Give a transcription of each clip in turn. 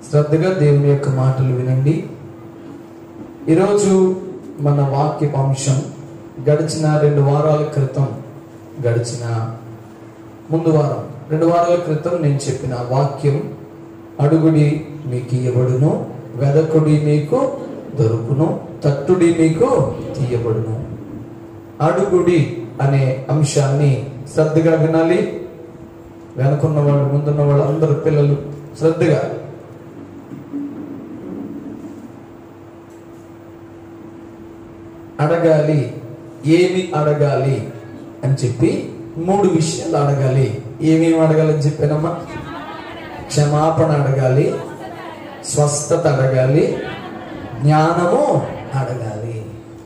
శ్రద్ధగా దేవుని యొక్క మాటలు వినండి ఈరోజు మన వాక్యపు అంశం గడిచిన రెండు వారాల క్రితం గడిచిన ముందు వారం రెండు వారాల క్రితం నేను చెప్పిన వాక్యం అడుగుడి మీకు ఇవ్వబడును వెదకుడి మీకు దొరుకును తట్టుడి మీకు తీయబడును అడుగుడి అనే అంశాన్ని శ్రద్ధగా వినాలి వెనుకున్న వాళ్ళు ముందున్న వాళ్ళు అందరు పిల్లలు శ్రద్ధగా అడగాలి ఏమి అడగాలి అని చెప్పి మూడు విషయాలు అడగాలి ఏమేమి అడగాలని చెప్పానమ్మా క్షమాపణ అడగాలి స్వస్థత అడగాలి జ్ఞానము అడగాలి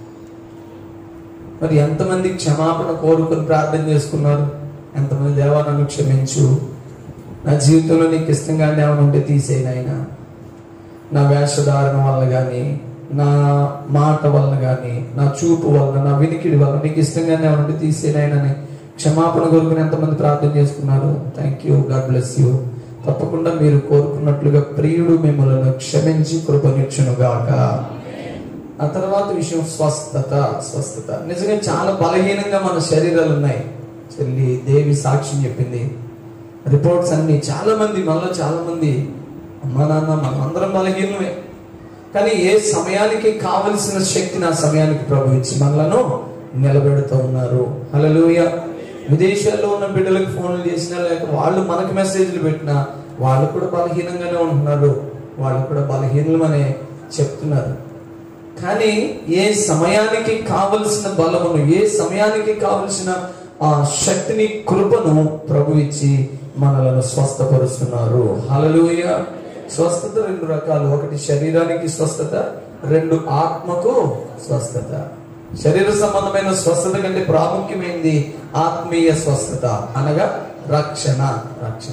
మరి ఎంతమంది క్షమాపణ కోరుకుని ప్రార్థన చేసుకున్నారు ఎంతమంది దేవా నన్ను క్షమించు నా జీవితంలో నీకు ఇష్టంగానే ఏమైనా ఉంటే తీసేయి నాయన నా వేషధారణ వల్ల కానీ నా మాట వల్ల కానీ నా చూపు వల్ల నా వినికిడి వల్ల నీకు ఇష్టంగానే ఏమైనా ఉంటే తీసేనాయనని క్షమాపణ కోరుకుని ఎంతమంది ప్రార్థన చేసుకున్నారు thank you God bless you తప్పకుండా మీరు కోరుకున్నట్లుగా ప్రియుడు మిమ్మల్ని క్షమించి కృపనిచ్చును గాక ఆ తర్వాత విషయం స్వస్థత స్వస్థత నిజంగా చాలా బలహీనంగా మన శరీరాలు ఉన్నాయి చెల్లి దేవి సాక్ష్యం చెప్పింది రిపోర్ట్స్ అన్ని చాలా మంది మనలో చాలా మంది అమ్మా నాన్న మనం అందరం బలహీనమే కానీ ఏ సమయానికి కావలసిన శక్తిని ఆ సమయానికి ప్రభు ఇచ్చి మనలను నిలబెడుతూ ఉన్నారు హల్లెలూయా విదేశాల్లో ఉన్న బిడ్డలకు ఫోన్లు చేసినా లేక వాళ్ళు మనకు మెసేజ్లు పెట్టినా వాళ్ళు కూడా బలహీనంగానే ఉంటున్నారు వాళ్ళు కూడా బలహీనమనే చెప్తున్నారు కానీ ఏ సమయానికి కావలసిన బలమును ఏ సమయానికి కావలసిన ఆ శక్తిని కృపను ప్రభు ఇచ్చి మనలను స్వస్థపరుస్తున్నారు హలలుయ స్వస్థత రెండు రకాలు ఒకటి శరీరానికి స్వస్థత రెండు ఆత్మకు స్వస్థత శరీర సంబంధమైన స్వస్థత కంటే ప్రాముఖ్యమైనది ఆత్మీయ స్వస్థత అనగా రక్షణ రక్షణ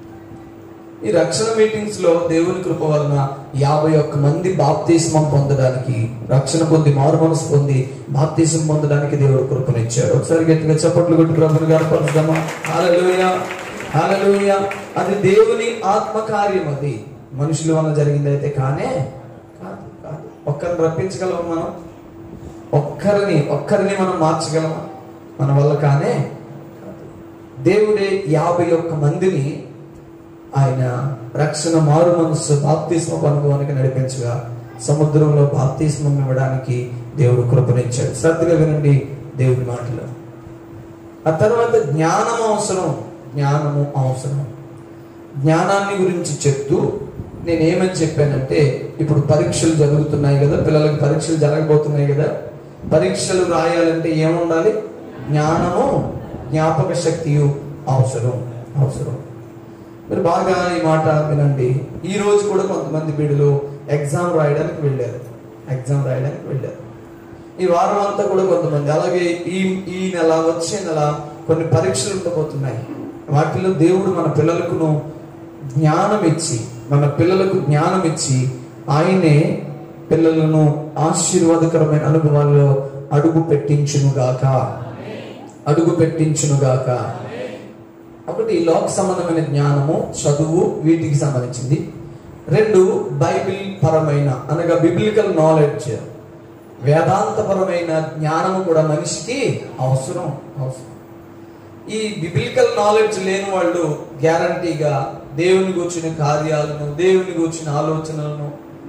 ఈ రక్షణ మీటింగ్స్ లో దేవుని కృప వలన యాభై ఒక్క మంది బాప్తిస్మం పొందడానికి రక్షణ పొంది మారు మనసు పొంది బాప్తిస్మం పొందడానికి దేవుడు కృపనిచ్చాడు ఒకసారి గట్టిగా చప్పట్లు కొట్టి ప్రభుని గారు పలుకుదామా హాలలోయ హాలలోయ అది దేవుని ఆత్మ కార్యం అది మనుషుల వలన జరిగింది అయితే కానే కాదు కాదు ఒక్కరిని రప్పించగలమా మనం ఒక్కరిని ఒక్కరిని మనం మార్చగలమా మన వల్ల కానే కాదు దేవుడే యాభై ఒక్క మందిని ఆయన రక్షణ మారు మనస్సు బాప్తిస్మ అనుభవానికి నడిపించగా సముద్రంలో బాప్తిస్మం ఇవ్వడానికి దేవుడు కృపనిచ్చాడు శ్రద్ధగా వినండి దేవుడి మాటలు ఆ తర్వాత జ్ఞానం అవసరం జ్ఞానము అవసరం జ్ఞానాన్ని గురించి చెప్తూ నేనేమని చెప్పానంటే ఇప్పుడు పరీక్షలు జరుగుతున్నాయి కదా పిల్లలకు పరీక్షలు జరగబోతున్నాయి కదా పరీక్షలు రాయాలంటే ఏముండాలి జ్ఞానము జ్ఞాపక శక్తియు అవసరం అవసరం మీరు బాగా ఈ మాట వినండి ఈ రోజు కూడా కొంతమంది బిడ్డలు ఎగ్జామ్ రాయడానికి వెళ్ళారు ఎగ్జామ్ రాయడానికి వెళ్ళారు ఈ వారం అంతా కూడా కొంతమంది అలాగే ఈ ఈ నెల వచ్చే నెల కొన్ని పరీక్షలు ఉండబోతున్నాయి వాటిలో దేవుడు మన పిల్లలకును జ్ఞానం ఇచ్చి మన పిల్లలకు జ్ఞానం ఇచ్చి ఆయనే పిల్లలను ఆశీర్వాదకరమైన అనుభవాల్లో అడుగు పెట్టించునుగాక అడుగు పెట్టించునుగాక ఒకటి లోక సంబంధమైన జ్ఞానము చదువు వీటికి సంబంధించింది రెండు బైబిల్ పరమైన అనగా బిబ్లికల్ నాలెడ్జ్ వేదాంతపరమైన జ్ఞానము కూడా మనిషికి అవసరం అవసరం ఈ బిబ్లికల్ నాలెడ్జ్ లేని వాళ్ళు గ్యారంటీగా దేవుని కూర్చున్న కార్యాలను దేవుని కూర్చున్న ఆలోచనలను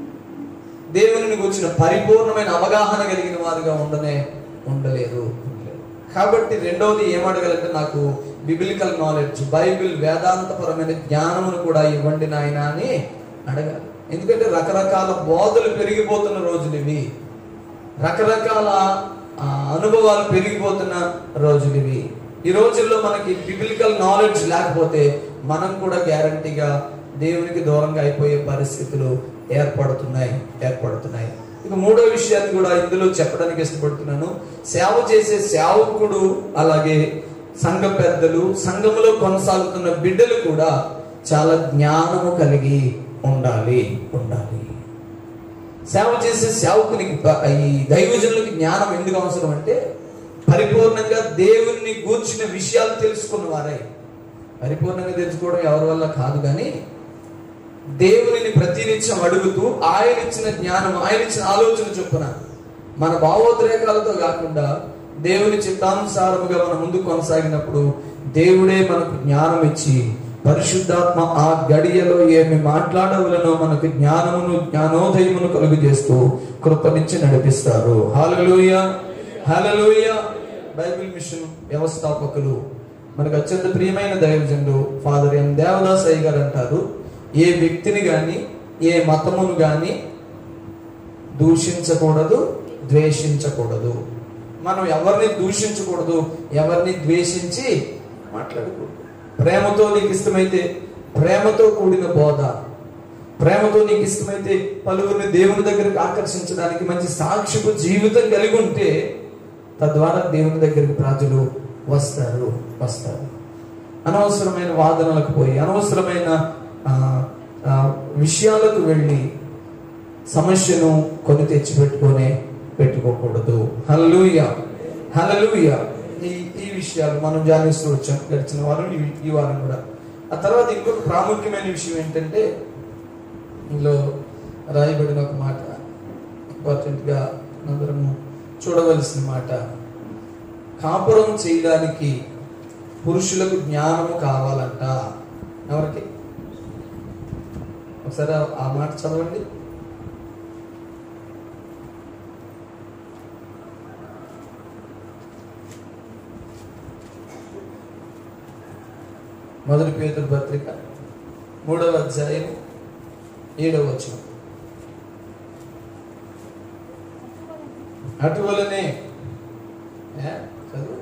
దేవుని కూర్చున్న పరిపూర్ణమైన అవగాహన కలిగిన వారుగా ఉండనే ఉండలేరు కాబట్టి రెండవది ఏమడగలంటే నాకు బిబిలికల్ నాలెడ్జ్ బైబిల్ వేదాంతపరమైన జ్ఞానమును కూడా ఇవ్వండి నాయన అని అడగాలి ఎందుకంటే రకరకాల బోధలు పెరిగిపోతున్న రోజులు ఇవి రకరకాల ఆ, అనుభవాలు పెరిగిపోతున్న రోజులు ఇవి ఈ రోజుల్లో మనకి బిబిలికల్ నాలెడ్జ్ లేకపోతే మనం కూడా గ్యారంటీగా దేవునికి దూరంగా అయిపోయే పరిస్థితులు ఏర్పడుతున్నాయి ఏర్పడుతున్నాయి ఇక మూడో విషయాన్ని కూడా ఇందులో చెప్పడానికి ఇష్టపడుతున్నాను సేవ చేసే సేవకుడు అలాగే సంఘ పెద్దలు సంఘములో కొనసాగుతున్న బిడ్డలు కూడా చాలా జ్ఞానము కలిగి ఉండాలి ఉండాలి సేవ చేసే సేవకునికి ప- ఈ దైవజనులకి జ్ఞానం ఎందుకు అవసరం అంటే పరిపూర్ణంగా దేవుణ్ణి గూర్చిన విషయాలు తెలుసుకున్న వారే పరిపూర్ణంగా తెలుసుకోవడం ఎవరి వల్ల కాదు కానీ దేవునిని ప్రతినిత్యం అడుగుతూ ఆయన ఇచ్చిన జ్ఞానం ఆయన ఇచ్చిన ఆలోచన చొప్పున మన భావోద్రేకాలతో కాకుండా దేవుని చిత్తానుసారముగా మనం ముందు కొనసాగినప్పుడు దేవుడే మనకు జ్ఞానం ఇచ్చి పరిశుద్ధాత్మ ఆ గడియలో ఏమి మాట్లాడవలనో మనకు జ్ఞానమును జ్ఞానోదయమును కలుగు చేస్తూ కృపనించి నడిపిస్తారు హాలలోయ హాలలోయ బైబిల్ మిషన్ వ్యవస్థాపకులు మనకు అత్యంత ప్రియమైన దైవజనుడు ఫాదర్ ఎం దేవదాస్ అయ్య గారు అంటారు ఏ వ్యక్తిని గాని ఏ మతమును గాని దూషించకూడదు ద్వేషించకూడదు మనం ఎవరిని దూషించకూడదు ఎవరిని ద్వేషించి మాట్లాడకూడదు ప్రేమతో నీకు ఇష్టమైతే ప్రేమతో కూడిన బోధ ప్రేమతో నీకు ఇష్టమైతే పలువురిని దేవుని దగ్గరికి ఆకర్షించడానికి మంచి సాక్షిపు జీవితం కలిగి ఉంటే తద్వారా దేవుని దగ్గరికి ప్రజలు వస్తారు వస్తారు అనవసరమైన వాదనలకు పోయి అనవసరమైన ఆ, ఆ, విషయాలకు వెళ్ళి సమస్యను కొని తెచ్చి పెట్టుకొని పెట్టుకోకూడదు హలలుయ హలలుయ ఈ ఈ విషయాలు మనం ధ్యానిస్తూ వచ్చాం గడిచిన వారం ఈ- ఈ వారం కూడా ఆ తర్వాత ఇంకొక ప్రాముఖ్యమైన విషయం ఏంటంటే ఇందులో రాయబడిన ఒక మాట ఇంపార్టెంట్గా అందరము చూడవలసిన మాట కాపురం చేయడానికి పురుషులకు జ్ఞానము కావాలంట ఎవరికి ఒకసారి ఆ- ఆ మాట చదవండి మొదటి పేతురు పత్రిక మూడవ అధ్యాయం ఏడవ వచనం అటువలనే ఏ? చదువు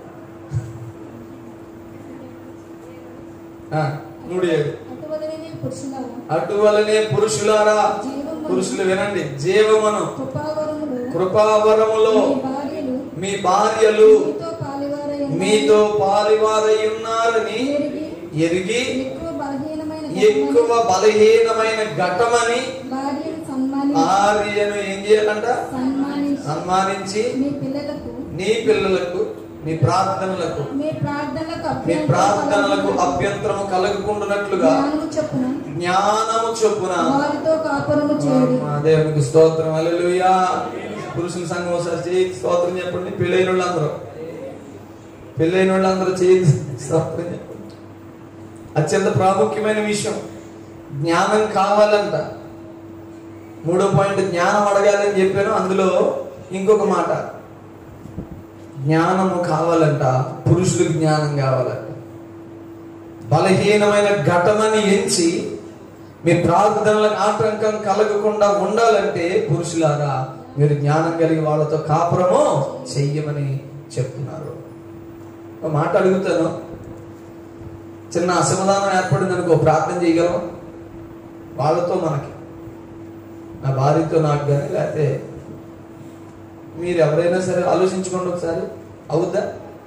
ఆ, మూడు ఏడు అటువలనే పురుషులారా, అటువలనే పురుషులారా జీవము పురుషులు వినండి జీవమును కృపావరములు కృపావరములో మీ భార్యలు మీ భార్యలు మీతో పాలివారై ఉన్నారు. మీతో పాలివారై ఉన్నారని ఎరిగి ఎరిగి ఎక్కువ బలహీనమైన ఎక్కువ బలహీనమైన ఘటమని భార్యను సన్మాని భార్యను ఏం చేయాలంట సన్మానించి సన్మానించి మీ పిల్లలకు నీ పిల్లలకు నీ ప్రార్థనలకు మీ ప్రార్థనలకు మీ అభ్యంతరం ప్రార్థనలకు కలగకుండా అభ్యంతరము కలగకుండానట్లుగా జ్ఞానము చొప్పున జ్ఞానము చొప్పున వారితో కాపురము చేయుడి మా దేవునికి స్తోత్రం అల్లెలుయా పురుషుల సంఘం ఒకసారి చేయి స్తోత్రం చెప్పండి పెళ్ళైన వాళ్ళందరూ పెళ్ళైన వాళ్ళందరూ చేయి స్తోత్రం చెప్పండి అత్యంత ప్రాముఖ్యమైన విషయం జ్ఞానం కావాలంట మూడో పాయింట్ జ్ఞానం అడగాలని చెప్పాను అందులో ఇంకొక మాట జ్ఞానము కావాలంట పురుషులకు జ్ఞానం కావాలంట బలహీనమైన ఘటనని ఎంచి మీ ప్రార్థనలకు ఆటంకం కలగకుండా ఉండాలంటే పురుషులారా మీరు జ్ఞానం కలిగి వాళ్ళతో కాపురము చెయ్యమని చెప్తున్నారు ఒక మాట అడుగుతాను చిన్న అసమాధానం ఏర్పడింది అనుకో ప్రార్థన చేయగలం వాళ్ళతో మనకి నా భార్యతో నాకు కానీ లేకపోతే మీరు ఎవరైనా సరే ఆలోచించుకోండి ఒకసారి అవుద్దా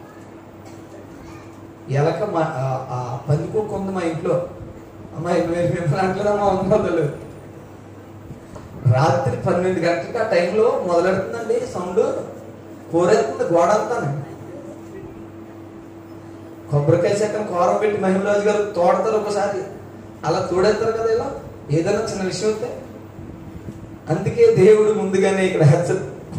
ఎలక మా ఆ- ఆ పందికొక్క ఉంది మా ఇంట్లో అమ్మాయి మీరు మిమ్మల్ని అంటలేదమ్మా ఉందో రాత్రి పన్నెండు గంటలకి ఆ టైంలో మొదలెడుతుందండి సౌండ్ కోరేస్తుంది గోడ అంతాను కొబ్బరికాయ చెక్కను కోరం పెట్టి మహిమరాజు గారు తోడతారు ఒకసారి అలా తోడేస్తారు కదా ఇలా ఏదైనా చిన్న విషయం వస్తే అందుకే దేవుడు ముందుగానే ఇక్కడ హెచ్చరి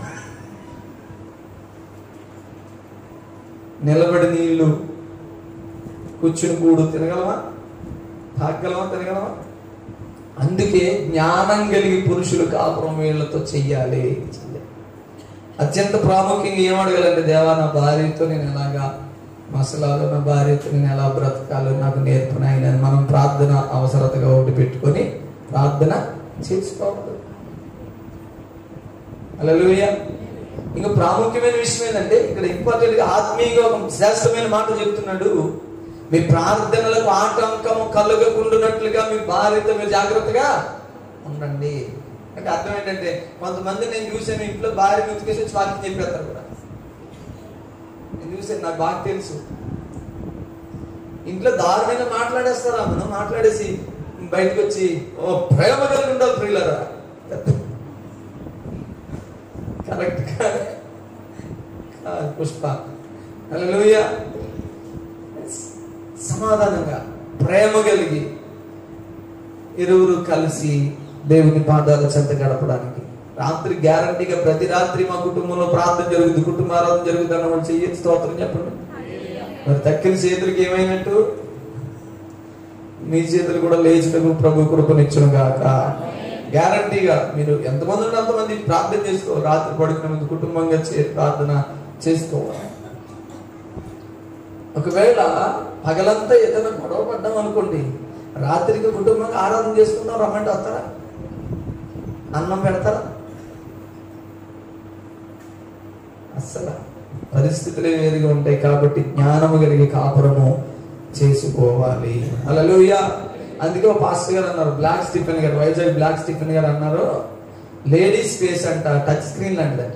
నిలబడి నీళ్లు కూర్చుని కూడు తినగలమా తాగలమా తినగలమా అందుకే జ్ఞానం కలిగి పురుషులు కాపురం వీళ్ళతో చెయ్యాలి చెయ్యాలి. అత్యంత ప్రాముఖ్యంగా ఏం అడగాలంటే దేవా నా భార్యతో నేను ఎలాగా మసలాలో నా భార్యతో నేను ఎలా బ్రతకాలో నాకు నేర్పునాయని అని మనం ప్రార్థన అవసరతగా ఒకటి పెట్టుకొని ప్రార్థన చేసుకోవాలి అలలుయ ఇంకా ప్రాముఖ్యమైన విషయం ఏంటంటే ఇక్కడ ఇంపార్టెంట్ గా ఆత్మీయంగా ఒక శ్రేష్టమైన మాట చెప్తున్నాడు మీ ప్రార్థనలకు ఆటంకము కలగకుండానట్లుగా మీ భార్యతో మీరు జాగ్రత్తగా ఉండండి అంటే అర్థం ఏంటంటే కొంతమంది నేను చూసాను ఇంట్లో భార్య ఉతికేసి వచ్చి వాక్యం చెప్పేస్తారు కూడా నేను చూసాను నాకు బాగా తెలుసు ఇంట్లో దారుణంగా మాట్లాడేస్తారు ఆమెను మాట్లాడేసి బయటకు వచ్చి ఓ ప్రేమ కలిగి ఉండాలి ప్రియులరా కరెక్ట్ కాదు కాదు, పుష్ప హల్లెలూయా సమాధానంగా ప్రేమ కలిగి ఇరువురు కలిసి దేవుని పాదాల చెంత గడపడానికి రాత్రి గ్యారంటీగా ప్రతి రాత్రి మా కుటుంబంలో ప్రార్థన జరుగుతుంది కుటుంబారాధన జరుగుతుంది అన్న వాళ్ళు చెయ్యి స్తోత్రం చెప్పండి మరి తక్కిన చేతులకి ఏమైనట్టు మీ చేతులు కూడా లేచుటకు ప్రభు కృపనిచ్చును గాక గ్యారంటీగా మీరు ఎంతమంది ఉంటే అంతమంది ప్రార్థన చేసుకో రాత్రి పడుకునే ముందు కుటుంబంగా చే- ప్రార్థన చేసుకోవాలి ఒకవేళ పగలంతా ఏదైనా గొడవ పడ్డాం అనుకోండి రాత్రికి కుటుంబంగా ఆరాధన చేసుకుందాం రమ్మంటే వస్తారా అన్నం పెడతారా అస్సలు పరిస్థితులే వేరుగా ఉంటాయి కాబట్టి జ్ఞానము కలిగి కాపురము చేసుకోవాలి అలలుయ అందుకే ఒక పాస్టర్ గారు అన్నారు బ్లాక్ స్టిఫెన్ గారు వైజాగ్ బ్లాక్ స్టిఫెన్ గారు అన్నారు లేడీస్ స్పేస్ అంట టచ్ స్క్రీన్ లాంటిది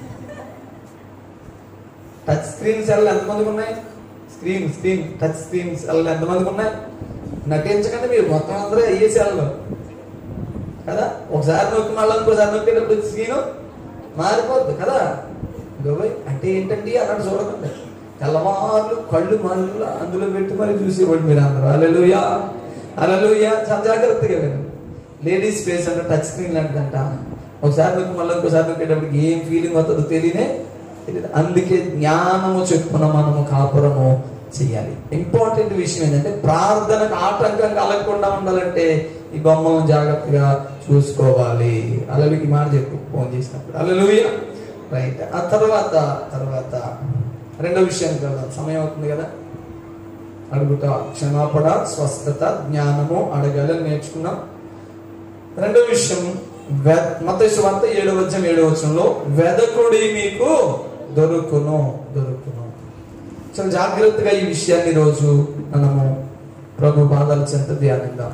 టచ్ స్క్రీన్ సెల్ ఎంతమందికి ఉన్నాయి screen screen touch screen cell ఎంతమందికి ఉన్నాయి నటించకండి మీరు మొత్తం అందరూ అయ్యే సెల్లు కదా ఒకసారి నొక్కి మళ్ళీ ఇంకోసారి నొక్కేటప్పుడు స్క్రీన్ మారిపోద్ది కదా గోబై అంటే ఏంటండి అన్నట్టు చూడకండి తెల్లవార్లు కళ్ళు మళ్ళీ అందులో పెట్టి మరి చూసేవాడు మీరు అందరూ అలలుయా అలలుయా చాలా జాగ్రత్తగా వినండి లేడీస్ ఫేస్ అంటే టచ్ స్క్రీన్ లాంటిదంట ఒకసారి నొక్కి మళ్ళీ ఇంకోసారి నొక్కేటప్పటికి ఏం ఫీలింగ్ వస్తుందో తెలియనే తెలియదు అందుకే జ్ఞానము చెప్పున మనము కాపురము చేయాలి ఇంపార్టెంట్ విషయం ఏంటంటే ప్రార్థనకు ఆటంకం కలగకుండా ఉండాలంటే ఈ బొమ్మను జాగ్రత్తగా చూసుకోవాలి అలవికి మాట చెప్పు ఫోన్ చేసినప్పుడు అలలుయ రైట్ ఆ తర్వాత తర్వాత రెండో విషయానికి వెళ్దాం సమయం అవుతుంది కదా అడుగుట క్షమాపణ స్వస్థత జ్ఞానము అడగాలని నేర్చుకున్నాం రెండో విషయం మతేశ్వ వార్త ఏడవ వచ్చం ఏడవ వచ్చంలో వెదకుడి మీకు దొరుకును దొరుకును చాలా జాగ్రత్తగా ఈ విషయాన్ని రోజు మనము ప్రభు బాధల చెంత ధ్యానిద్దాం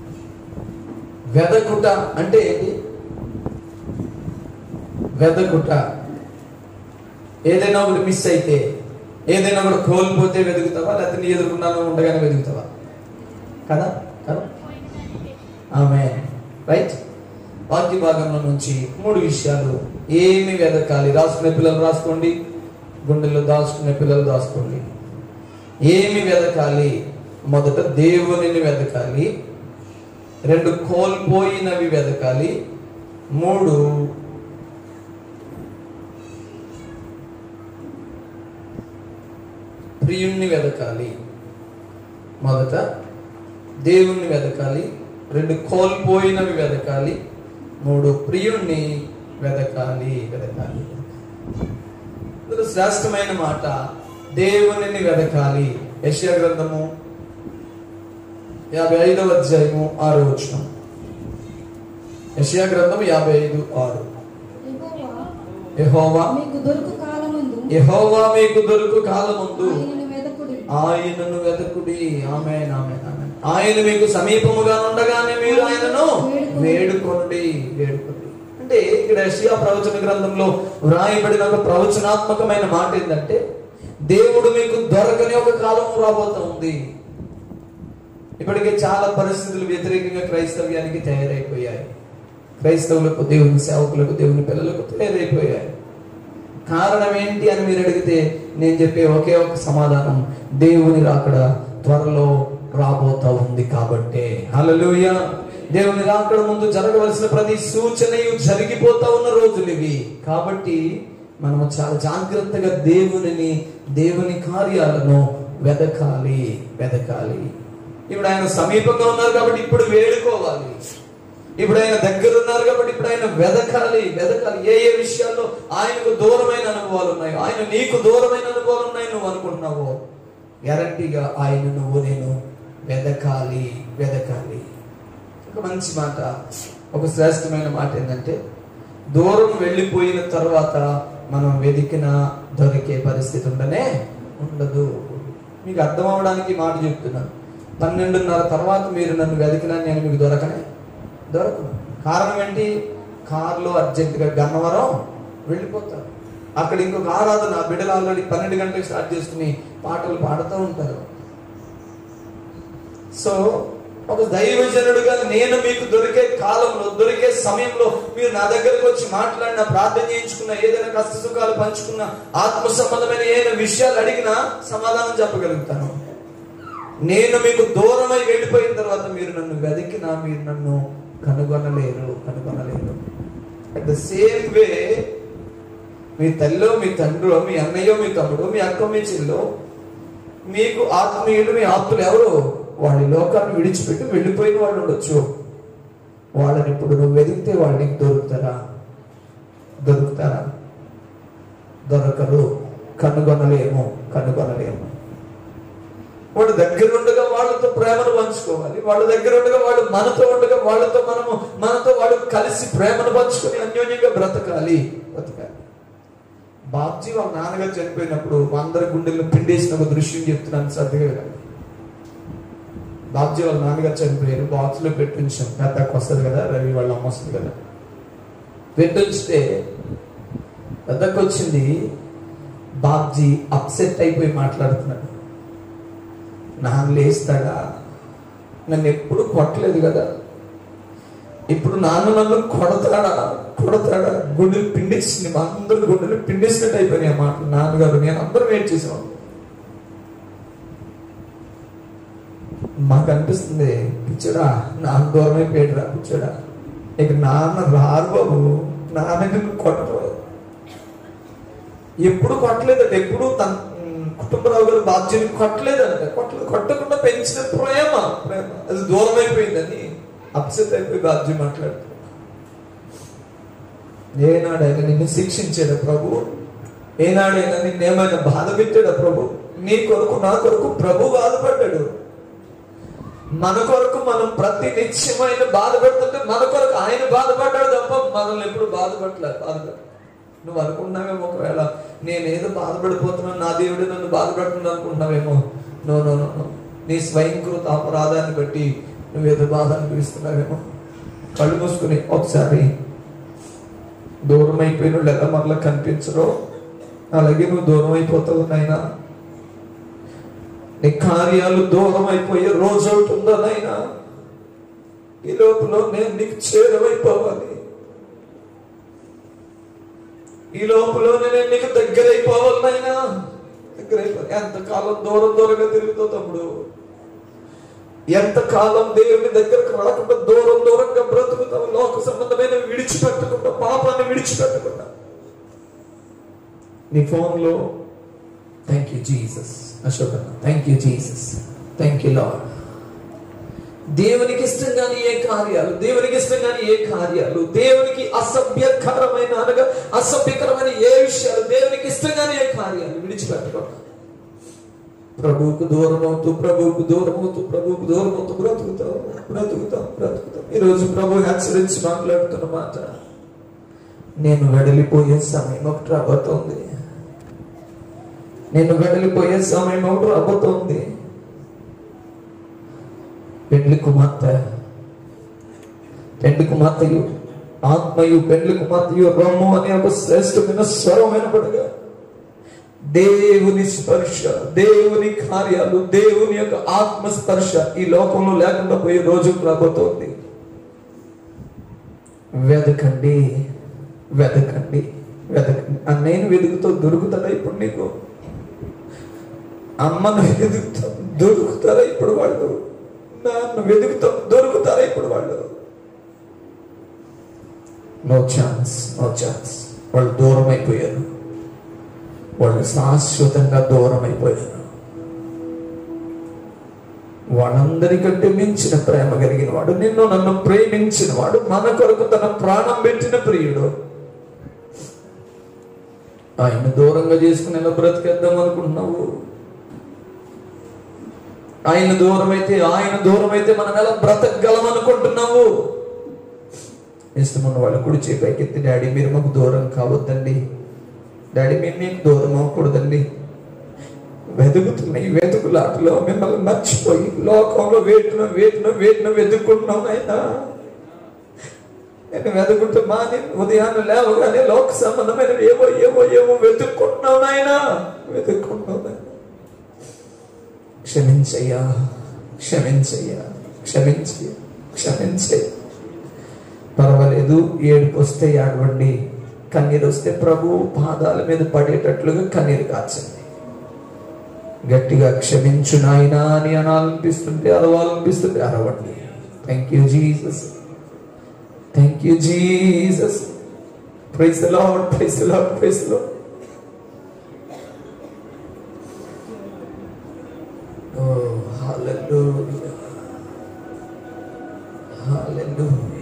వెదకుట అంటే ఏంటి వెదకుట ఏదైనా ఒకటి మిస్ అయితే ఏదైనా ఒకటి కోల్పోతే వెతుకుతావా లేకపోతే నీ ఎదుర్కొన్నాను ఉండగానే వెతుకుతావా కదా కదా ఆమె రైట్ వాక్య భాగంలో నుంచి మూడు విషయాలు ఏమి వెదకాలి రాసుకునే పిల్లలు రాసుకోండి గుండెల్లో దాచుకునే పిల్లలు దాచుకోండి ఏమి వెదకాలి మొదట దేవునిని వెదకాలి రెండు కోల్పోయినవి వెదకాలి మూడు ప్రియుణ్ణి వెదకాలి మొదట దేవుణ్ణి వెదకాలి రెండు కోల్పోయినవి వెదకాలి మూడు ప్రియుణ్ణి వెదకాలి వెదకాలి ఇందులో శ్రేష్టమైన మాట దేవునిని వెదకాలి యశ్యా గ్రంథము యాభై ఐదవ అధ్యాయము ఆరు వచ్చిన యశ్యా గ్రంథం యాభై ఐదు ఆరు యెహోవా యెహోవా మీకు దొరుకు కాలమందు యెహోవా మీకు దొరుకు కాలముందు ఆయనను వెదకుడి ఆయనను వెతకుడి ఆమె ఆయన మీకు సమీపముగా ఉండగానే మీరు ఆయనను వేడుకోండి వేడుకోండి అంటే ఇక్కడ యెషయా ప్రవచన గ్రంథంలో వ్రాయబడిన ఒక ప్రవచనాత్మకమైన మాట ఏంటంటే దేవుడు మీకు దొరకని ఒక కాలం రాబోతా ఉంది ఇప్పటికే చాలా పరిస్థితులు వ్యతిరేకంగా క్రైస్తవ్యానికి తయారైపోయాయి క్రైస్తవులకు దేవుని సేవకులకు దేవుని పిల్లలకు తయారైపోయాయి కారణం ఏంటి అని మీరు అడిగితే నేను చెప్పే ఒకే ఒక సమాధానం దేవుని రాకడ త్వరలో రాబోతా ఉంది కాబట్టే హల్లెలూయా దేవుని రాకడ ముందు జరగవలసిన ప్రతి సూచనయు జరిగిపోతా ఉన్న రోజులు ఇవి కాబట్టి మనము చాలా జాగ్రత్తగా దేవునిని దేవుని కార్యాలను వెదకాలి వెదకాలి ఇప్పుడు ఆయన సమీపంగా ఉన్నారు కాబట్టి ఇప్పుడు వేడుకోవాలి ఇప్పుడు ఆయన దగ్గర ఉన్నారు కాబట్టి ఇప్పుడు ఆయన వెదకాలి వెదకాలి ఏ ఏ విషయాల్లో ఆయనకు దూరమైన అనుభవాలు ఉన్నాయో ఆయన నీకు దూరమైన అనుభవాలు ఉన్నాయి నువ్వు అనుకుంటున్నావో గ్యారంటీగా ఆయన నువ్వు నేను వెదకాలి వెదకాలి ఒక మంచి మాట ఒక శ్రేష్టమైన మాట ఏంటంటే దూరం వెళ్ళిపోయిన తర్వాత మనం వెతికిన దొరికే పరిస్థితి ఉండనే ఉండదు మీకు అర్థం అవడానికి ఈ మాట చెప్తున్నాను పన్నెండున్నర తర్వాత మీరు నన్ను వెతికినా నేను మీకు దొరకనే దొరకను కారణం ఏంటి కారులో అర్జెంటుగా గన్నవరం వెళ్ళిపోతారు అక్కడ ఇంకొక ఆరాధన బిడ్డలు ఆల్రెడీ పన్నెండు గంటలకు స్టార్ట్ చేసుకుని పాటలు పాడుతూ ఉంటారు సో ఒక దైవజనుడుగా నేను మీకు దొరికే కాలంలో దొరికే సమయంలో మీరు నా దగ్గరకు వచ్చి మాట్లాడిన ప్రార్థన చేయించుకున్న ఏదైనా కష్ట సుఖాలు పంచుకున్న ఆత్మ సంబంధమైన ఏదైనా విషయాలు అడిగినా సమాధానం చెప్పగలుగుతాను నేను మీకు దూరమై వెళ్ళిపోయిన తర్వాత మీరు నన్ను వెతికినా మీరు నన్ను కనుగొనలేరు కనుగొనలేరు అట్ ద సేమ్ వే మీ తల్లిలో మీ తండ్రిలో మీ అన్నయ్యో మీ తమ్ముడు మీ అక్క మీ చెల్లో మీకు ఆత్మీయులు మీ ఆత్మలు ఎవరు వాళ్ళ ఈ లోకాన్ని విడిచిపెట్టి వెళ్ళిపోయిన వాళ్ళు ఉండొచ్చు వాళ్ళని ఇప్పుడు నువ్వు వెతికితే వాళ్ళు నీకు దొరుకుతారా దొరుకుతారా దొరకరు కనుగొనలేము కనుగొనలేము వాళ్ళ దగ్గర ఉండగా వాళ్ళతో ప్రేమను పంచుకోవాలి వాళ్ళ దగ్గర ఉండగా వాళ్ళు మనతో ఉండగా వాళ్ళతో మనము మనతో వాళ్ళు కలిసి ప్రేమను పంచుకొని అన్యోన్యంగా బ్రతకాలి బ్రతకాలి బాబ్జీ వాళ్ళ నాన్నగారు చనిపోయినప్పుడు అందరి గుండెల్లో పిండేసిన ఒక దృశ్యం చెప్తున్నాను సర్దిగా వినండి. బాబ్జీ వాళ్ళ నాన్నగారు చనిపోయారు బాక్స్ లో పెట్టించాం పెద్దకు వస్తుంది కదా రవి వాళ్ళ అమ్మ వస్తుంది కదా పెట్టించితే పెద్దకు వచ్చింది బాబ్జీ అప్సెట్ అయిపోయి మాట్లాడుతున్నాడు నాన్న లేస్తాడా నన్ను ఎప్పుడు కొట్టలేదు కదా ఇప్పుడు నాన్న నన్ను కొడతాడా కొడతాడా గుండెలు పిండేసింది మా అందరి గుండెలు పిండేసినట్టు అయిపోయినాయి ఆ మాటలు నాన్నగారు నేను అందరం వెయిట్ చేసాం మాకు అనిపిస్తుంది పిచ్చడా నాన్న దూరం అయిపోయాడురా పిచ్చడా ఇక నాన్న రారు బాబు నాన్న నిన్ను కొట్టరు ఎప్పుడు కొట్టలేదంట ఎప్పుడు తన ఉమ్, కుటుంబరావు గారు బాధ్యతని కొట్టలేదంట కొట్టలేదు కొట్టకుండా పెంచిన ప్రేమ ప్రేమ అది దూరం అయిపోయిందని అప్సెట్ అయిపోయి బాధ్య మాట్లాడుతున్నాడు ఏనాడైనా నిన్ను శిక్షించాడు ప్రభు ఏనాడైనా నిన్నేమైనా బాధ పెట్టాడా ప్రభు నీ కొరకు నా కొరకు ప్రభు బాధపడ్డాడు మన కొరకు మనం ప్రతి నిత్యమైన బాధపడుతుంటే మన కొరకు ఆయన బాధపడ్డాడు తప్ప మనల్ని ఎప్పుడు బాధపడలేదు బాధపడ నువ్వు అనుకున్నావేమో ఒకవేళ నేనేదో బాధపడిపోతున్నాను నా దేవుడు నన్ను బాధపడుతున్నాను అనుకుంటున్నావేమో నో నో నో నో. నీ స్వయంకృత అపరాధాన్ని బట్టి నువ్వేదో బాధ అనిపిస్తున్నావేమో కళ్ళు మూసుకుని ఒకసారి దూరం అయిపోయిన వాళ్ళు ఎలా మరలా కనిపించరో అలాగే నువ్వు దూరం అయిపోతావు నాయనా నీ కార్యాలు దూరం అయిపోయే రోజు ఒకటి ఉందా నాయనా ఈ లోపల నేను నీకు చేరువైపోవాలి ఈ లోపల నేను నీకు దగ్గర అయిపోవాలి నాయనా దగ్గర అయిపోవాలి ఎంతకాలం దూరం దూరంగా తిరుగుతావు తమ్ముడు ఎంతకాలం దేవుని దగ్గరకు రాకుండా దూరం దూరంగా బ్రతుకుతావు లోక సంబంధమైన విడిచిపెట్టకుండా పాపాన్ని విడిచిపెట్టకుండా నీ ఫోన్లో thank you Jesus Ashok thank you Jesus thank you Lord దేవునికి ఇష్టం కాని ఏ కార్యాలు దేవునికి ఇష్టం కాని ఏ కార్యాలు దేవునికి అసభ్యకరమైన అనగా అసభ్యకరమైన ఏ విషయాలు దేవునికి ఇష్టం కాని ఏ కార్యాలు విడిచిపెట్టకుండా ప్రభువుకు దూరం అవుతూ ప్రభువుకు దూరం అవుతూ ప్రభువుకు దూరం అవుతూ బ్రతుకుతాం బ్రతుకుతాం బ్రతుకుతాం ఈరోజు ప్రభు హెచ్చరించి మాట్లాడుతున్న మాట నేను వెడలిపోయే సమయం ఒకటి రాబోతోంది నేను వెడలిపోయే సమయం ఒకటి రాబోతోంది పెండ్లి కుమార్తె పెండ్లి కుమార్తెయు ఆత్మయు పెండ్లి కుమార్తెయు రమ్ము అనే ఒక శ్రేష్టమైన స్వరం వినపడగా దేవుని స్పర్శ దేవుని కార్యాలు దేవుని యొక్క ఆత్మ స్పర్శ ఈ లోకంలో లేకుండా పోయే రోజు రాబోతోంది వెదకండి వెదకండి వెదకండి అన్నయ్యను వెతుకుతో దొరుకుతాడా ఇప్పుడు నీకు అమ్మను వెతుకుతా దొరుకుతారా ఇప్పుడు వాళ్ళు నాన్న వెతుకుతా దొరుకుతారా ఇప్పుడు వాళ్ళు నో ఛాన్స్ నో ఛాన్స్ వాళ్ళు దూరం అయిపోయారు వాళ్ళు శాశ్వతంగా దూరం అయిపోయారు వాళ్ళందరికంటే మించిన ప్రేమ కలిగిన వాడు నిన్ను నన్ను ప్రేమించిన వాడు మన కొరకు తన ప్రాణం పెట్టిన ప్రియుడు ఆయన దూరంగా చేసుకుని ఎలా బ్రతికేద్దాం అనుకుంటున్నావు ఆయన దూరం అయితే ఆయన దూరం అయితే మనం ఎలా బ్రతకగలం అనుకుంటున్నావు ఇష్టమున్న వాళ్ళు కుడి చేయి పైకెత్తి డాడీ మీరు మాకు దూరం కావద్దండి డాడీ మేము మీకు దూరం అవ్వకూడదండి వెతుకుతున్న ఈ వెతుకులాటలో మిమ్మల్ని మర్చిపోయి లోకంలో వేటున వేటున వేటున వెతుక్కుంటున్నాం ఆయన నేను వెతుకుంటూ మాని ఉదయాన్నే లేవగానే లోక సంబంధమైన ఏవో ఏవో ఏవో వెతుక్కుంటున్నావు నాయన వెతుక్కుంటున్నావు నాయన క్షమించయ్యా క్షమించయ్యా క్షమించయ్యా క్షమించయ్యా పర్వాలేదు ఏడుపు వస్తే ఏడవండి కన్నీరు వస్తే ప్రభు పాదాల మీద పడేటట్లుగా కన్నీరు కాచండి గట్టిగా క్షమించు నాయనా అని అనాలనిపిస్తుంటే అరవాలనిపిస్తుంటే అరవండి thank you Jesus thank you Jesus praise the Lord praise the Lord praise the Lord oh hallelujah hallelujah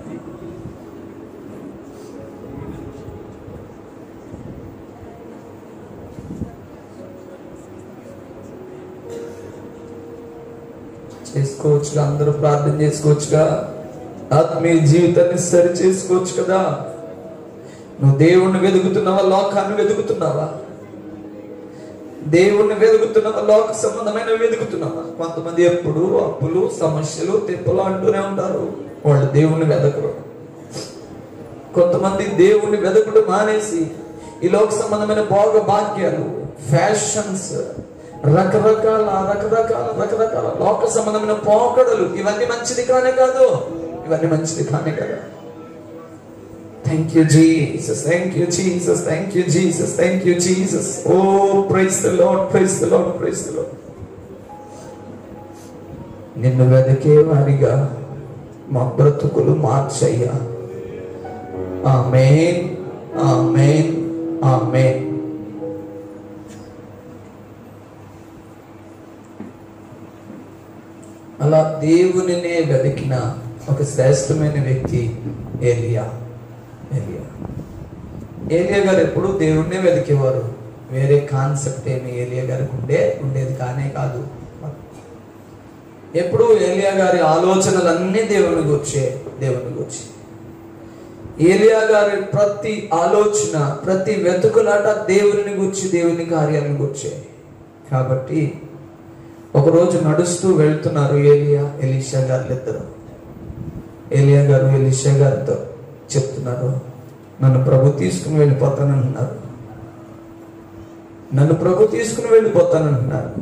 చేసుకోవచ్చుగా అందరూ ప్రార్థన చేసుకోవచ్చుగా ఆత్మీయ జీవితాన్ని సరి చేసుకోవచ్చు కదా నువ్వు దేవుణ్ణి వెతుకుతున్నావా లోకాన్ని వెతుకుతున్నావా దేవుణ్ణి వెతుకుతున్నావా లోక సంబంధమైన వెతుకుతున్నావా కొంతమంది ఎప్పుడు అప్పులు సమస్యలు తిప్పలు అంటూనే ఉంటారు వాళ్ళు దేవుణ్ణి వెతకరు కొంతమంది దేవుణ్ణి వెతకుడు మానేసి ఈ లోక సంబంధమైన భోగ భాగ్యాలు ఫ్యాషన్స్ రకరకాల రకరకాల రకరకాల లోక సంబంధమైన పోకడలు ఇవన్నీ మంచిది కానే కాదు ఇవన్నీ మంచిది కానే కదా thank you Jesus thank you Jesus thank you Jesus thank you Jesus oh praise the Lord praise the Lord praise the Lord నిన్ను వెదకే వారిగా మా బ్రతుకులు మార్చయ్యా ఆమేన్ ఆమేన్ ఆమేన్ అలా దేవునినే వెతికిన ఒక శ్రేష్టమైన వ్యక్తి ఏలియా ఏలియా ఏలియా గారు ఎప్పుడు దేవుణ్ణే వెతికేవారు వేరే కాన్సెప్ట్ ఏమి ఏలియా గారికి ఉండే ఉండేది కానే కాదు ఎప్పుడు ఏలియా గారి ఆలోచనలన్నీ దేవుని గుర్చే దేవుని గుర్చి ఏలియా గారి ప్రతి ఆలోచన ప్రతి వెతుకులాట దేవుని గుర్చి దేవుని కార్యాలను గుర్చే కాబట్టి ఒకరోజు నడుస్తూ వెళ్తున్నారు ఏలియా ఎలీషా గారు ఇద్దరు ఏలియా గారు ఎలీషా గారితో చెప్తున్నారు నన్ను ప్రభు తీసుకుని వెళ్ళిపోతానంటున్నారు నన్ను ప్రభు తీసుకుని వెళ్ళిపోతానంటున్నారు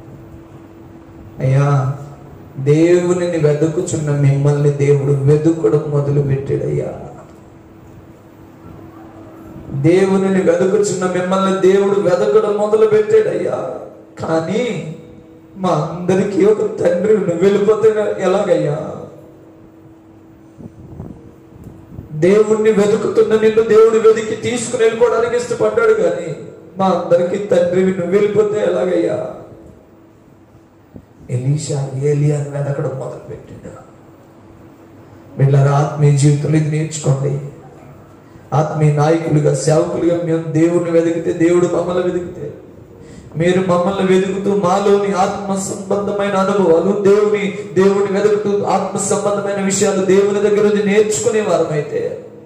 అయ్యా దేవునిని వెతుకుచున్న మిమ్మల్ని దేవుడు వెతుకడం మొదలు పెట్టాడయ్యా దేవునిని వెతుకుచున్న మిమ్మల్ని దేవుడు వెతకడం మొదలు పెట్టాడయ్యా కానీ మా అందరికీ ఒక తండ్రి నువ్వు వెళ్ళిపోతే ఎలాగయ్యా దేవుణ్ణి వెతుకుతున్న నిన్ను దేవుడు వెతికి తీసుకుని వెళ్ళిపోవడానికి ఇష్టపడ్డాడు కానీ మా అందరికీ తండ్రివి నువ్వు వెళ్ళిపోతే ఎలాగయ్యా ఎలీషా ఏలియాని వెతకడం మొదలు పెట్టాడు వీళ్ళ ఆత్మీయ జీవితంలో ఇది నేర్చుకోండి ఆత్మీయ నాయకులుగా సేవకులుగా మేము దేవుణ్ణి వెతికితే దేవుడు మమ్మల్ని వెతికితే మీరు మమ్మల్ని వెతుకుతూ మాలోని ఆత్మ సంబంధమైన అనుభవాలు దేవుని దేవుని వెతుకుతూ ఆత్మ సంబంధమైన విషయాలు దేవుని దగ్గర నుంచి నేర్చుకునే వారమైతే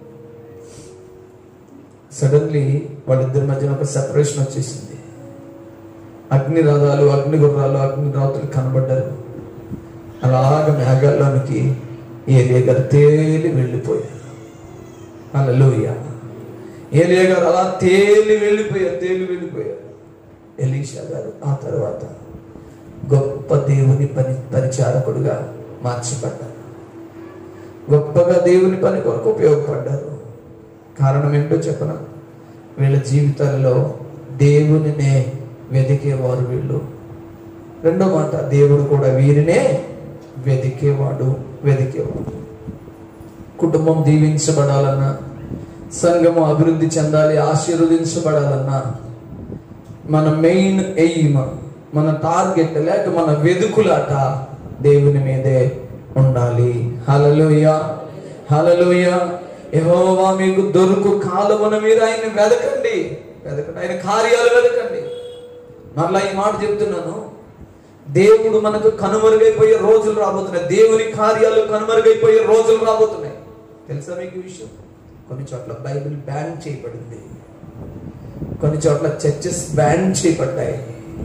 సడన్లీ వాళ్ళిద్దరి మధ్యన ఒక సెపరేషన్ వచ్చేసింది అగ్ని రథాలు అగ్ని గుర్రాలు అగ్ని రాతులు కనబడ్డారు అలాగ మేఘాల్లోనికి ఏలియా గారు తేలి వెళ్ళిపోయారు అలలోయ ఏలియా గారు అలా తేలి వెళ్ళిపోయారు తేలి వెళ్ళిపోయారు ఎలీషా గారు ఆ తర్వాత గొప్ప దేవుని పని పరిచారకుడుగా మార్చబడ్డారు గొప్పగా దేవుని పని కొరకు ఉపయోగపడ్డారు కారణం ఏంటో చెప్పన వీళ్ళ జీవితాల్లో దేవునినే వెతికేవారు వీళ్ళు రెండో మాట దేవుడు కూడా వీరినే వెతికేవాడు వెతికేవాడు కుటుంబం దీవించబడాలన్నా సంఘము అభివృద్ధి చెందాలి ఆశీర్వదించబడాలన్నా మన మెయిన్ ఎయిమ్ మన టార్గెట్ లేక మన వెదుకులాట దేవుని మీదే ఉండాలి హలలోయ హలలోయ యెహోవా మీకు దొరుకు కాలమున మీరు ఆయన వెదకండి వెదకండి ఆయన కార్యాలు వెదకండి మరలా ఈ మాట చెప్తున్నాను దేవుడు మనకు కనుమరుగైపోయే రోజులు రాబోతున్నాయి దేవుని కార్యాలు కనుమరుగైపోయే రోజులు రాబోతున్నాయి తెలుసా మీకు ఈ విషయం కొన్ని చోట్ల బైబిల్ బ్యాన్ చేయబడింది కొన్ని చోట్ల చర్చెస్ బ్యాన్ చేయబడ్డాయి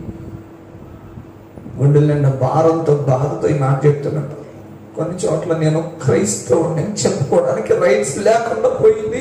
గుండెల నిండా భారంతో బాధతో ఈ మాట చెప్తున్నట్టు కొన్ని చోట్ల నేను క్రైస్తవుని అని చెప్పుకోవడానికి రైట్స్ లేకుండా పోయింది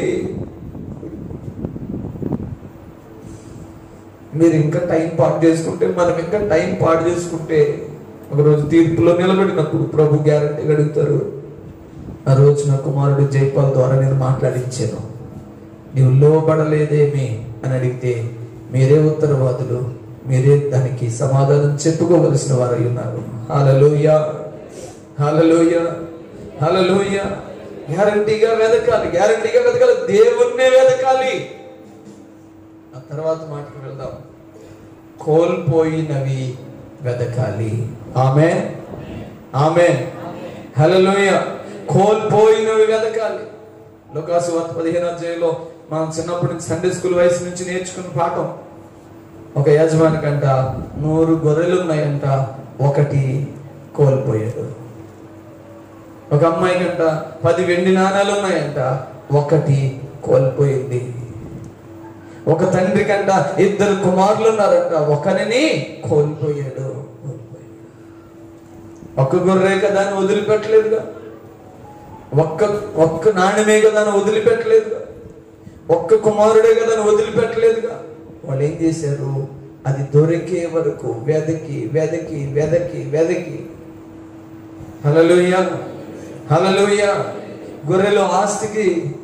మీరు ఇంకా టైం పాటు చేసుకుంటే మనం ఇంకా టైం పాటు చేసుకుంటే ఒకరోజు తీర్పులో నిలబడినప్పుడు ప్రభు గ్యారంటీ అడుగుతారు ఆ రోజు నా కుమారుడు జైపాల్ ద్వారా నేను మాట్లాడించాను నీవు లోబడలేదేమి అని అడిగితే మీరే ఉత్తరవాదులు మీరే దానికి సమాధానం చెప్పుకోవలసిన వారై ఉన్నారు హలలోయ హలలోయ హలలోయ గ్యారంటీగా వెదకాలి గ్యారంటీగా వెదకాలి దేవుణ్ణే వెదకాలి ఆ తర్వాత మాటకు వెళ్దాం కోల్పోయినవి వెదకాలి ఆమె ఆమె హలలోయ కోల్పోయినవి వెదకాలి లోకాసు వార్త పదిహేను అధ్యాయంలో మనం చిన్నప్పటి నుంచి సండే స్కూల్ వయసు నుంచి నేర్చుకున్న పాఠం ఒక యజమానికంట నూరు గొర్రెలు ఉన్నాయంట ఒకటి కోల్పోయాడు ఒక అమ్మాయి కంట పది వెండి నాణాలు ఉన్నాయంట ఒకటి కోల్పోయింది ఒక తండ్రి కంట ఇద్దరు కుమారులు ఉన్నారంట ఒకరిని కోల్పోయాడు కోల్పోయాడు ఒక్క గొర్రె కదా అని వదిలిపెట్టలేదుగా ఒక్క ఒక్క నాణ్యమే కదా అని వదిలిపెట్టలేదుగా ఒక్క కుమారుడే కదా అని వదిలిపెట్టలేదుగా వాళ్ళు ఏం చేశారు అది దొరికే వరకు వెదకి వెదకి వెదకి వెదకి హలలుయ హలలుయ గొర్రెలు ఆస్తికి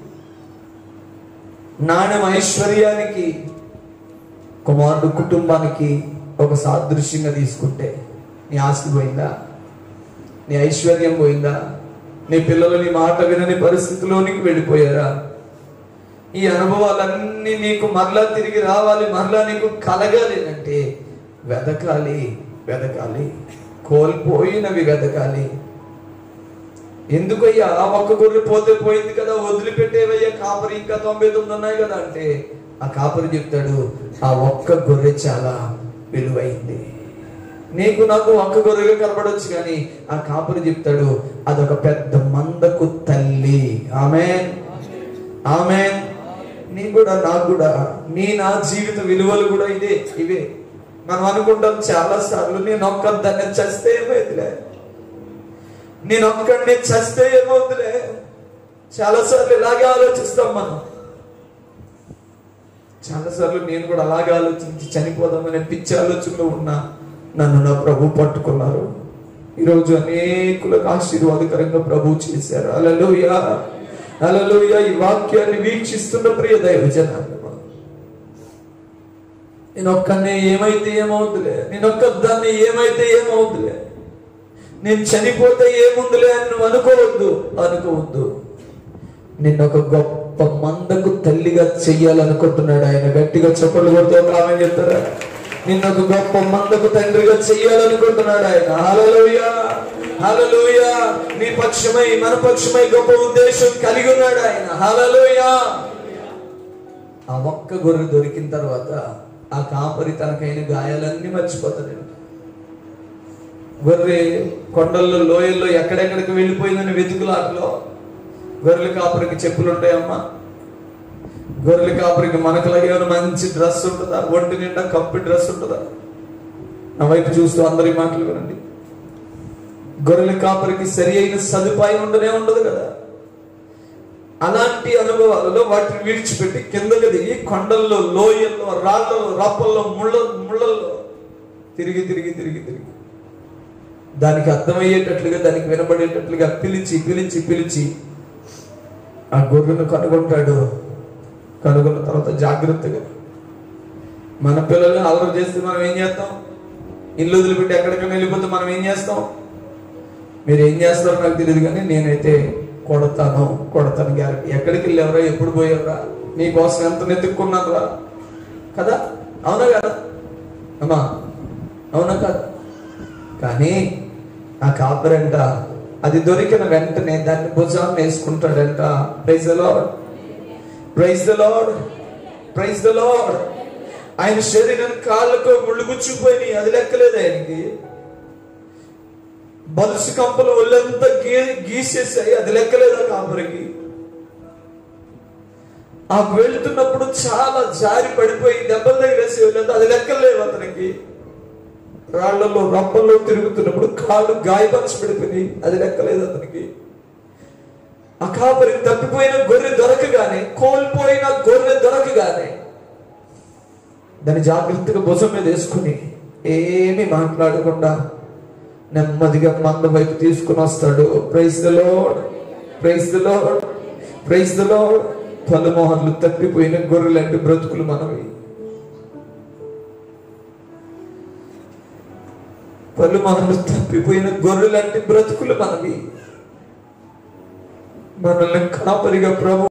నాణ్యం ఐశ్వర్యానికి కుమారుడు కుటుంబానికి ఒక సాదృశ్యంగా తీసుకుంటే నీ ఆస్తి పోయిందా నీ ఐశ్వర్యం పోయిందా నీ పిల్లలు నీ మాట వినని పరిస్థితిలోనికి వెళ్ళిపోయారా ఈ అనుభవాలన్నీ నీకు మరలా తిరిగి రావాలి మరలా నీకు కలగాలి అంటే వెదకాలి వెదకాలి కోల్పోయినవి వెదకాలి ఎందుకయ్యా ఆ ఒక్క గొర్రె పోతే పోయింది కదా వదిలిపెట్టేవయ్యా కాపరి ఇంకా తొంభై తొమ్మిది ఉన్నాయి కదా అంటే ఆ కాపరి చెప్తాడు ఆ ఒక్క గొర్రె చాలా విలువైంది నీకు నాకు ఒక్క గొర్రెగా కనబడొచ్చు కానీ ఆ కాపరి చెప్తాడు అదొక పెద్ద మందకు తల్లి ఆమె ఆమె నీ కూడా నాకు కూడా నీ నా జీవిత విలువలు కూడా ఇదే ఇవే మనం అనుకుంటాం చాలా సార్లు నేను ఒక్క దాన్ని చస్తే ఏమైందిలే నేను ఒక్కడిని చస్తే ఏమవుతులే చాలా సార్లు ఇలాగే ఆలోచిస్తాం మనం చాలా సార్లు నేను కూడా అలాగే ఆలోచించి చనిపోదామనే పిచ్చి ఆలోచనలో ఉన్నా నన్ను నా ప్రభు పట్టుకున్నారు ఈరోజు అనేకులకు ఆశీర్వాదకరంగా ప్రభు చేశారు అలలోయ అలలోయ ఈ వాక్యాన్ని వీక్షిస్తున్న ప్రియ దైవ జనాలు నేను ఒక్కనే ఏమైతే ఏమవుతులే నేను ఒక్కదాన్ని ఏమైతే ఏమవుతులే నేను చనిపోతే ఏముందిలే అని నువ్వు అనుకోవద్దు అనుకోవద్దు నిన్న ఒక గొప్ప మందకు తల్లిగా చెయ్యాలనుకుంటున్నాడు ఆయన గట్టిగా చెప్పలు కొడుతూ ఒక ఆమె చెప్తారా నిన్న ఒక గొప్ప మందకు తండ్రిగా చెయ్యాలనుకుంటున్నాడు ఆయన హలలోయ హలలోయ నీ పక్షమై మన పక్షమై గొప్ప ఉద్దేశం కలిగి ఉన్నాడు ఆయన హలలోయ ఆ ఒక్క గొర్రె దొరికిన తర్వాత ఆ కాపరి తనకైన గాయాలన్నీ మర్చిపోతాడు గొర్రె కొండల్లో లోయల్లో ఎక్కడెక్కడికి వెళ్ళిపోయిందని వెతుకులాటలో గొర్రెల కాపరికి చెప్పులు ఉంటాయమ్మా గొర్రెల కాపరికి మనకలాగే ఏమైనా మంచి డ్రెస్ ఉంటుందా ఒంటి నిండా కప్పి డ్రెస్ ఉంటుందా నా వైపు చూస్తూ అందరి మాటలు వినండి గొర్రెల కాపరికి సరి అయిన సదుపాయం ఉండనే ఉండదు కదా అలాంటి అనుభవాలలో వాటిని విడిచిపెట్టి కిందకి దిగి కొండల్లో లోయల్లో రాళ్ళలో రప్పల్లో ముళ్ళ ముళ్ళల్లో తిరిగి తిరిగి తిరిగి తిరిగి దానికి అర్థమయ్యేటట్లుగా దానికి వినబడేటట్లుగా పిలిచి పిలిచి పిలిచి ఆ గొర్రెను కనుగొంటాడు కనుగొన్న తర్వాత జాగ్రత్తగా మన పిల్లల్ని అలవాటు చేస్తే మనం ఏం చేస్తాం ఇల్లు వదిలిపెట్టి ఎక్కడికైనా వెళ్ళిపోతే మనం ఏం చేస్తాం మీరు ఏం చేస్తారో నాకు తెలియదు కానీ నేనైతే కొడతాను కొడతాను గ్యారెంటీ ఎక్కడికి వెళ్ళేవరా ఎప్పుడు పోయేవరా నీకోసం ఎంత నెత్తుక్కున్నారా కదా అవునా కదా అమ్మా అవునా కదా కానీ ఆ కాపరంట అది దొరికిన వెంటనే దాన్ని భుజాన్ని వేసుకుంటాడంట praise the Lord praise the Lord praise the Lord ఆయన శరీరం కాళ్ళకు ముళ్ళు గుచ్చుకుపోయినాయి అది లెక్కలేదు ఆయనకి బలుసు కంపలు ఒళ్ళంతా గీ గీసేసాయి అది లెక్కలేదు ఆ కాపరికి ఆ వెళ్తున్నప్పుడు చాలా జారి పడిపోయి దెబ్బలు తగిలేసి వెళ్ళదు అది లెక్కలేవు అతనికి రాళ్లలో రప్పల్లో తిరుగుతున్నప్పుడు కాళ్ళు గాయపరచి పడిపోయినాయి అది లెక్కలేదు అతనికి ఆ కాపరి తప్పిపోయిన గొర్రె దొరకగానే కోల్పోయిన గొర్రె దొరకగానే దాన్ని జాగ్రత్తగా భుజం మీద వేసుకుని ఏమి మాట్లాడకుండా నెమ్మదిగా మంద వైపు తీసుకుని వస్తాడు praise the Lord praise the Lord praise the Lord పలుమోహన్లు తప్పిపోయిన గొర్రెలంటి బ్రతుకులు మనవి పలు మనము తప్పిపోయిన గొర్రె లాంటి బ్రతుకులు మనవి మనల్ని కాపరిగా ప్రభు